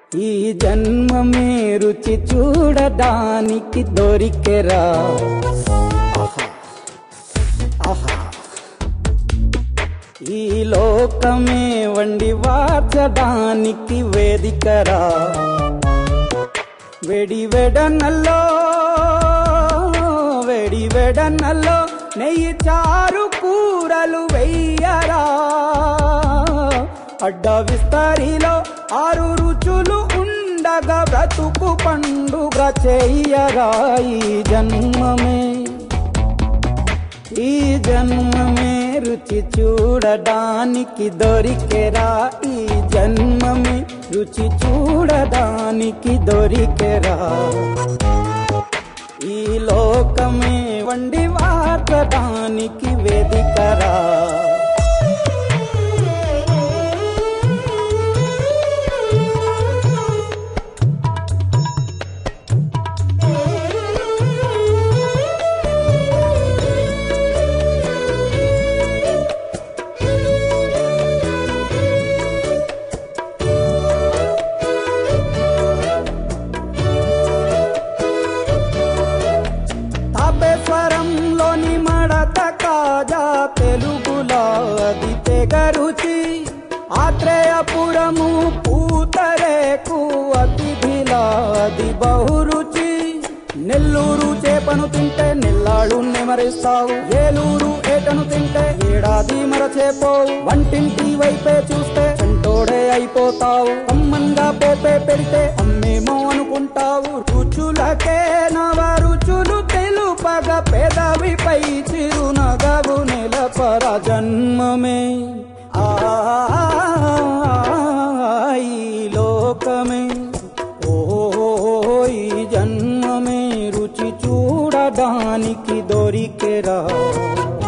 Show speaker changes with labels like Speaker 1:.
Speaker 1: ఈ జన్మమే రుచి చూడడానికి దొరికెరా ఆహా ఆహా ఈ లోకమే వండి వార్చడానికి వేదికరా వెడి వెడనల్లో వెడి వెడనల్లో నెయ్యి చారు కూరలు వెయ్యరా అడ్డ విస్తరిలో ఆరు రుచులు ఉండగా బ్రతుకు పండుగ చెయ్యరా ఈ జన్మమే ఈ జన్మమే రుచి చూడడానికి దొరికెరా ఈ జన్మమే రుచి చూడడానికి దొరికెరా ఈ లోకమే వండి వార్చడానికి వేదికరా తాపేశ్వరంలోని మడత కాజా తెలుగులో అది తెగరుచి ఆత్రేయపురము పూతరేకు అతిథిలా అది బహురుచి నెల్లూరు చేపను తింటే నెల్లాళ్ళు నెమరిస్తావు ఏలూరు ఏటను తింటే ఏడాది మరచేపోవు వంటింటి వైపే చూస్తే చెంటోడే అయిపోతావు అమ్మంగా పోపే పెడితే అమ్మేమో అనుకుంటావు రుచులకే నవ రుచులు తెలుపగ పెదవిపై చిరునగవు నెలపర జన్మమే ఆ ఈ లోకమే ఓ ఈ జన్మమే రుచి చూడడానికి దొరికెరా